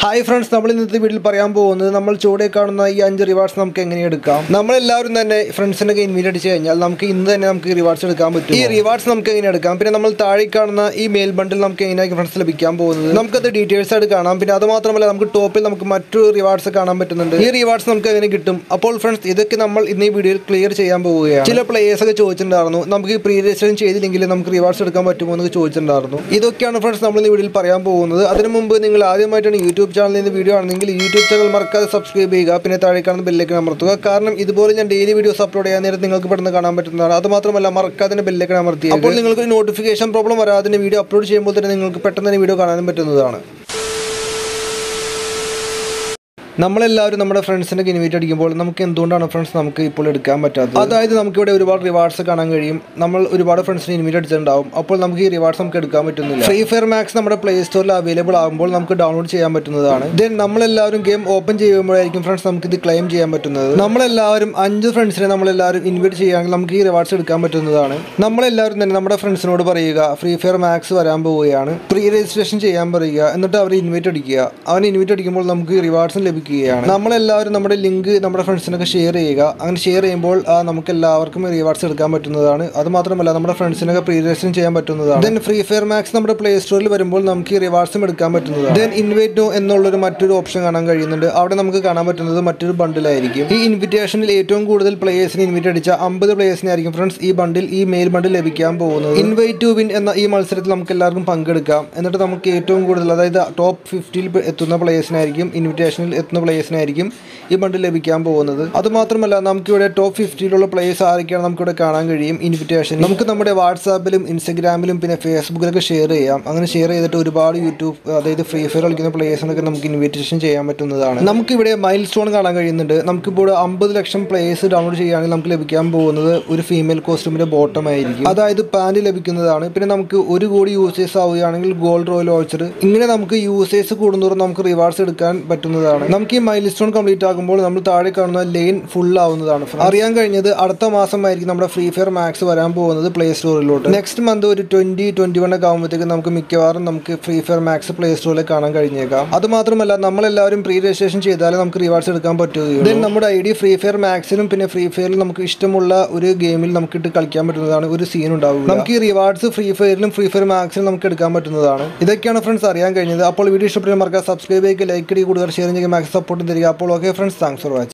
hi friends നമ്മൾ ഇന്നത്തെ വീട്ടിൽ പറയാൻ പോകുന്നത് നമ്മൾ ചുവടെ കാണുന്ന ഈ അഞ്ച് റിവാർഡ്സ് നമുക്ക് എങ്ങനെ എടുക്കാം നമ്മളെല്ലാവരും തന്നെ ഫ്രണ്ട്സിനൊക്കെ ഇൻവൈറ്റ് അടിച്ച് കഴിഞ്ഞാൽ നമുക്ക് ഇന്ന് തന്നെ നമുക്ക് റിവാർഡ്സ് എടുക്കാൻ പറ്റും ഈ റിവാർഡ്സ് നമുക്ക് എങ്ങനെ എടുക്കാം പിന്നെ നമ്മൾ താഴെ കാണുന്ന ഈ മെയിൽ ബണ്ടിൽ നമുക്ക് എങ്ങനെയായിരിക്കും ഫ്രണ്ട്സ് ലഭിക്കാൻ പോകുന്നത് നമുക്കത് ഡീറ്റെയിൽസ് ആയിട്ട് കാണാം പിന്നെ അത് മാത്രമല്ല നമുക്ക് ടോപ്പിൽ നമുക്ക് മറ്റു റിവാർഡ്സ് കാണാൻ പറ്റുന്നുണ്ട് ഈ റിവാർഡ്സ് നമുക്ക് എങ്ങനെ കിട്ടും അപ്പോൾ ഫ്രണ്ട്സ് ഇതൊക്കെ നമ്മൾ ഇന്ന് ഈ വീഡിയോയിൽ ക്ലിയർ ചെയ്യാൻ പോവുകയാണ് ചില പ്ലേയേഴ്സ് ഒക്കെ ചോദിച്ചിട്ടുണ്ടായിരുന്നു നമുക്ക് പ്രീ രജിസ്ട്രേഷൻ ചെയ്തില്ലെങ്കിൽ നമുക്ക് റിവാർഡ്സ് എടുക്കാൻ പറ്റുമോ എന്ന് ചോദിച്ചിട്ടുണ്ടായിരുന്നു ഇതൊക്കെയാണ് ഫ്രണ്ട്സ് നമ്മൾ ഈ വീഡിയോയിൽ പറയാൻ പോകുന്നത് അതിനു മുമ്പ് നിങ്ങൾ ആദ്യമായിട്ടാണ് യൂട്യൂബ് ചാനലിൽ നിന്ന് വീഡിയോ ആണെങ്കിൽ യൂട്യൂബ് ചാനൽ മറക്കാതെ സബ്സ്ക്രൈബ് ചെയ്യുക പിന്നെ താഴെ കാണുന്ന ബെല്ലേക്ക് അമർത്തുക കാരണം ഇതുപോലെ ഞാൻ ഡെയിലി വീഡിയോസ് അപ്ലോഡ് ചെയ്യാൻ നേരം നിങ്ങൾക്ക് പെട്ടെന്ന് കാണാൻ പറ്റുന്നതാണ് അത് മാത്രമല്ല മറക്കാതെ ബെല്ലേക്ക് അമർത്തി അപ്പോൾ നിങ്ങൾക്ക് നോട്ടിഫിക്കേഷൻ പ്രോബ്ലം വരാതെ വീഡിയോ അപ്ലോഡ് ചെയ്യുമ്പോൾ തന്നെ നിങ്ങൾക്ക് പെട്ടെന്ന് തന്നെ വീഡിയോ കാണാനും പറ്റുന്നതാണ് നമ്മളെല്ലാവരും നമ്മുടെ ഫ്രണ്ട്സിനൊക്കെ ഇൻവൈറ്റ് അടിക്കുമ്പോൾ നമുക്ക് എന്തുകൊണ്ടാണ് ഫ്രണ്ട്സ് നമുക്ക് ഇപ്പോൾ എടുക്കാൻ പറ്റാത്തത് അതായത് നമുക്കിവിടെ ഒരുപാട് റിവാർഡ്സ് കാണാൻ കഴിയും നമ്മൾ ഒരുപാട് ഫ്രണ്ട്സിനെ ഇൻവൈറ്റ് അടിച്ചിട്ടുണ്ടാവും അപ്പോൾ നമുക്ക് ഈ റിവാർഡ്സ് നമുക്ക് എടുക്കാൻ പറ്റുന്നില്ല ഫ്രീ ഫയർ മാക്സ് നമ്മുടെ പ്ലേ സ്റ്റോറിൽ അവൈലബിൾ ആകുമ്പോൾ നമുക്ക് ഡൗൺലോഡ് ചെയ്യാൻ പറ്റുന്നതാണ് ദെൻ നമ്മളെല്ലാവരും ഗെയിം ഓപ്പൺ ചെയ്യുമ്പോഴായിരിക്കും ഫ്രണ്ട്സ് നമുക്ക് ഇത് ക്ലെയിം ചെയ്യാൻ പറ്റുന്നത് നമ്മളെല്ലാവരും അഞ്ച് ഫ്രണ്ട്സിനെ നമ്മളെല്ലാവരും ഇൻവൈറ്റ് ചെയ്യുകയാണെങ്കിൽ നമുക്ക് ഈ റിവാർഡ്സ് എടുക്കാൻ പറ്റുന്നതാണ് നമ്മളെല്ലാവരും തന്നെ നമ്മുടെ ഫ്രണ്ട്സിനോട് പറയുക ഫ്രീ ഫയർ മാക്സ് വരാൻ പോവുകയാണ് പ്രീ രജിസ്ട്രേഷൻ ചെയ്യാൻ പറയുക എന്നിട്ട് അവർ ഇൻവൈറ്റ് അടിക്കുക അവൻ ഇൻവൈറ്റ് അടിക്കുമ്പോൾ നമുക്ക് റിവാർഡ്സും ലഭിക്കുകയാണ് നമ്മളെല്ലാവരും നമ്മുടെ ലിങ്ക് നമ്മുടെ ഫ്രണ്ട്സിനൊക്കെ ഷെയർ ചെയ്യുക അങ്ങനെ ഷെയർ ചെയ്യുമ്പോൾ ആ, നമുക്ക് എല്ലാവർക്കും റിവാർഡ്സ് എടുക്കാൻ പറ്റുന്നതാണ് അത് മാത്രമല്ല നമ്മുടെ ഫ്രണ്ട്സിനൊക്കെ പ്രീ രജിസ്ട്രേഷൻ ചെയ്യാൻ പറ്റുന്നതാണ് ദെൻ ഫ്രീ ഫയർ മാക്സ് നമ്മുടെ പ്ലേ സ്റ്റോറിൽ വരുമ്പോൾ നമുക്ക് ഈ റിവാർഡ്സും എടുക്കാൻ പറ്റുന്നതാണ് ദെൻ ഇൻവൈറ്റ് നോ എന്നുള്ളൊരു മറ്റൊരു ഓപ്ഷൻ കാണാൻ കഴിയുന്നുണ്ട് അവിടെ നമുക്ക് കാണാൻ പറ്റുന്നത് മറ്റൊരു ബണ്ടിലായിരിക്കും ഈ ഇൻവിറ്റേഷനിൽ ഏറ്റവും കൂടുതൽ പ്ലേയേഴ്സിന് ഇൻവൈറ്റ് അടിച്ച അമ്പത് പ്ലേയേഴ്സിനെ ആയിരിക്കും ഫ്രണ്ട്സ് ഈ ബണ്ടിൽ ഈ മെയിൽ ബണ്ടിൽ ലഭിക്കാൻ പോകുന്നത് ഇൻവൈറ്റ് ടു വിൻ എന്ന ഈ മത്സരത്തിൽ നമുക്ക് എല്ലാവർക്കും പങ്കെടുക്കാം എന്നിട്ട് നമുക്ക് ഏറ്റവും കൂടുതൽ അതായത് ടോപ്പ് ഫിഫ്റ്റിയിൽ എത്തുന്ന പ്ലേയേഴ്സിനായിരിക്കും ഇൻവിറ്റേഷനിൽ എത്തുന്ന പ്ലേയേഴ്സിനായിരിക്കും ഈ ബണ്ടിൽ ലഭിക്കാൻ പോകുന്നത് അത് മാത്രമല്ല നമുക്കിവിടെ ടോപ്പ് ഫിഫ്റ്റിയിലുള്ള പ്ലേയേഴ്സ് ആരൊക്കെയാണ് നമുക്കിവിടെ കാണാൻ കഴിയും ഇൻവിറ്റേഷൻ നമുക്ക് നമ്മുടെ വാട്സാപ്പിലും ഇൻസ്റ്റഗ്രാമിലും പിന്നെ ഫേസ്ബുക്കിലൊക്കെ ഷെയർ ചെയ്യാം അങ്ങനെ ഷെയർ ചെയ്തിട്ട് ഒരുപാട് യൂട്യൂബ് അതായത് ഫ്രീ ഫയർ കളിക്കുന്ന പ്ലേയേഴ്സിനൊക്കെ നമുക്ക് ഇൻവിറ്റേഷൻ ചെയ്യാൻ പറ്റുന്നതാണ് നമുക്കിവിടെ മൈൽ സ്റ്റോൺ കാണാൻ കഴിയുന്നുണ്ട് നമുക്കിപ്പോൾ അമ്പത് ലക്ഷം പ്ലേയേഴ്സ് ഡൗൺലോഡ് ചെയ്യുകയാണെങ്കിൽ നമുക്ക് ലഭിക്കാൻ പോകുന്നത് ഒരു ഫീമെയിൽ കോസ്റ്റ്യൂമിന്റെ ബോട്ടം ആയിരിക്കും അതായത് പാന്റ് ലഭിക്കുന്നതാണ് പിന്നെ നമുക്ക് ഒരു കോടി യൂസേഴ്സ് ആവുകയാണെങ്കിൽ ഗോൾഡ് റോയൽ വാച്ചർ ഇങ്ങനെ നമുക്ക് യൂസേഴ്സ് കൂടുന്നതോറും നമുക്ക് റിവാർഡ്സ് എടുക്കാൻ പറ്റുന്നതാണ് നമുക്ക് ഈ മൈൽ സ്റ്റോൺ കംപ്ലീറ്റ് ആകുമ്പോൾ നമ്മൾ താഴെ കാണുന്ന ലൈൻ ഫുൾ ആവുന്നതാണ് അറിയാൻ കഴിഞ്ഞത് അടുത്ത മാസമായിരിക്കും നമ്മുടെ ഫ്രീ ഫയർ മാക്സ് വരാൻ പോകുന്നത് പ്ലേ സ്റ്റോറിലോട്ട് നെക്സ്റ്റ് മന്ത് ഒരു ട്വന്റി ട്വന്റി വൺ ഒക്കെ ആകുമ്പോഴത്തേക്ക് നമുക്ക് മിക്കവാറും നമുക്ക് ഫ്രീ ഫയർ മാക്സ് പ്ലേ സ്റ്റോറിൽ കാണാൻ കഴിഞ്ഞേക്കാം അത് മാത്രമല്ല നമ്മളെല്ലാവരും പ്രീ രജിസ്ട്രേഷൻ ചെയ്താലേ നമുക്ക് റിവാർഡ്സ് എടുക്കാൻ പറ്റുകയുള്ളൂ ദെൻ നമ്മുടെ ഐ ഡി ഫ്രീ ഫയർ മാക്സിലും പിന്നെ ഫ്രീ ഫയറിൽ നമുക്ക് ഇഷ്ടമുള്ള ഒരു ഗെയിമിൽ നമുക്ക് ഇട്ട് കളിക്കാൻ പറ്റുന്നതാണ് ഒരു സീൻ ഉണ്ടാവും നമുക്ക് ഈ റിവാർഡ്സ് ഫ്രീ ഫയറിലും ഫ്രീ ഫയർ മാക്സിലും നമുക്ക് എടുക്കാൻ പറ്റുന്നതാണ് ഇതൊക്കെയാണ് ഫ്രണ്ട്സ് അറിയാൻ കഴിഞ്ഞത് അപ്പോൾ വീഡിയോ ഇഷ്ടപ്പെട്ട മറക്കാം സബ്സ്ക്രൈബ് ചെയ്യുക ലൈക്ക് ചെയ്യുക കൂടുതൽ ഷെയർ ചെയ്യുക മാക്സ് സപ്പോർട്ട് തരിക അപ്പോൾ okay friends thanks for watching